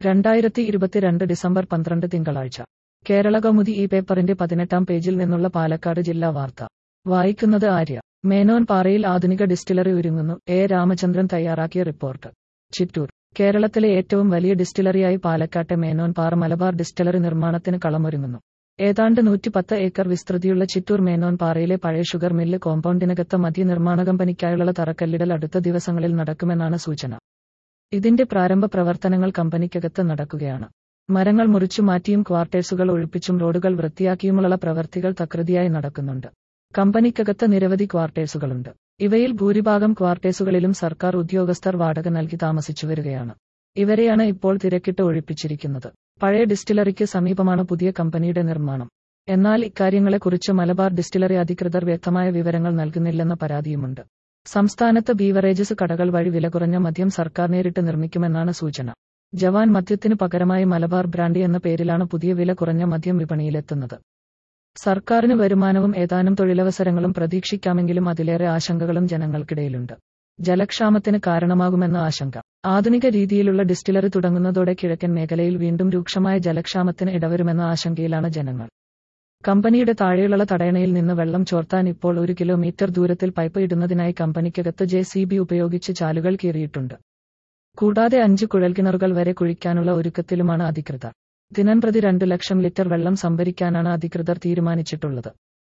രണ്ടായിരത്തി ഇരുപത്തിരണ്ട് ഡിസംബർ പന്ത്രണ്ട് തിങ്കളാഴ്ച കേരള കൗമുദി ഈ പേപ്പറിന്റെ പതിനെട്ടാം പേജിൽ നിന്നുള്ള പാലക്കാട് ജില്ലാ വാർത്ത വായിക്കുന്നത് ആര്യ മേനോൻ പാറയിൽ ആധുനിക ഡിസ്റ്റിലറി ഒരുങ്ങുന്നു എ രാമചന്ദ്രൻ തയ്യാറാക്കിയ റിപ്പോർട്ട് ചിറ്റൂർ കേരളത്തിലെ ഏറ്റവും വലിയ ഡിസ്റ്റിലറിയായി പാലക്കാട്ടെ മേനോൻ പാറ മലബാർ ഡിസ്റ്റിലറി നിർമ്മാണത്തിന് കളമൊരുങ്ങുന്നു ഏതാണ്ട് നൂറ്റിപ്പത്ത് ഏക്കർ വിസ്തൃതിയുള്ള ചിറ്റൂർ മേനോൻ പാറയിലെ പഴയ ഷുഗർ മില്ല് കോമ്പൗണ്ടിനകത്ത് മദ്യ നിർമ്മാണ കമ്പനിക്കായുള്ള തറക്കല്ലിടൽ അടുത്ത ദിവസങ്ങളിൽ നടക്കുമെന്നാണ് സൂചന ഇതിന്റെ പ്രാരംഭ പ്രവർത്തനങ്ങൾ കമ്പനിക്കകത്ത് നടക്കുകയാണ് മരങ്ങൾ മുറിച്ചു മാറ്റിയും ക്വാർട്ടേഴ്സുകൾ ഒഴിപ്പിച്ചും റോഡുകൾ വൃത്തിയാക്കിയുമുള്ള പ്രവൃത്തികൾ തകൃതിയായി നടക്കുന്നുണ്ട് കമ്പനിക്കകത്ത് നിരവധി ക്വാർട്ടേഴ്സുകളുണ്ട് ഇവയിൽ ഭൂരിഭാഗം ക്വാർട്ടേഴ്സുകളിലും സർക്കാർ ഉദ്യോഗസ്ഥർ വാടക നൽകി താമസിച്ചു വരികയാണ് ഇവരെയാണ് ഇപ്പോൾ തിരക്കിട്ട് ഒഴിപ്പിച്ചിരിക്കുന്നത് പഴയ ഡിസ്റ്റിലറിക്ക് സമീപമാണ് പുതിയ കമ്പനിയുടെ നിർമ്മാണം എന്നാൽ ഇക്കാര്യങ്ങളെക്കുറിച്ച് മലബാർ ഡിസ്റ്റിലറി അധികൃതർ വ്യക്തമായ വിവരങ്ങൾ നൽകുന്നില്ലെന്ന പരാതിയുമുണ്ട് സംസ്ഥാനത്ത് ബീവറേജസ് കടകൾ വഴി വില കുറഞ്ഞ മദ്യം സർക്കാർ നേരിട്ട് നിർമ്മിക്കുമെന്നാണ് സൂചന ജവാൻ മദ്യത്തിനു പകരമായി മലബാർ ബ്രാൻഡി എന്ന പേരിലാണ് പുതിയ വില കുറഞ്ഞ മദ്യം വിപണിയിലെത്തുന്നത് സർക്കാരിന് വരുമാനവും ഏതാനും തൊഴിലവസരങ്ങളും പ്രതീക്ഷിക്കാമെങ്കിലും അതിലേറെ ആശങ്കകളും ജനങ്ങൾക്കിടയിലുണ്ട് ജലക്ഷാമത്തിന് കാരണമാകുമെന്ന ആശങ്ക ആധുനിക രീതിയിലുള്ള ഡിസ്റ്റിലറി തുടങ്ങുന്നതോടെ കിഴക്കൻ മേഖലയിൽ വീണ്ടും രൂക്ഷമായ ജലക്ഷാമത്തിന് ഇടവരുമെന്ന ആശങ്കയിലാണ് ജനങ്ങൾ കമ്പനിയുടെ താഴെയുള്ള തടയണയിൽ നിന്ന് വെള്ളം ചോർത്താൻ ഇപ്പോൾ ഒരു കിലോമീറ്റർ ദൂരത്തിൽ പൈപ്പ് ഇടുന്നതിനായി കമ്പനിക്കകത്ത് ജെ സി ബി ഉപയോഗിച്ച് ചാലുകൾ കീറിയിട്ടുണ്ട് കൂടാതെ അഞ്ച് കുഴൽക്കിണറുകൾ വരെ കുഴിക്കാനുള്ള ഒരുക്കത്തിലുമാണ് അധികൃതർ ദിനംപ്രതി രണ്ടു ലക്ഷം ലിറ്റർ വെള്ളം സംഭരിക്കാനാണ് അധികൃതർ തീരുമാനിച്ചിട്ടുള്ളത്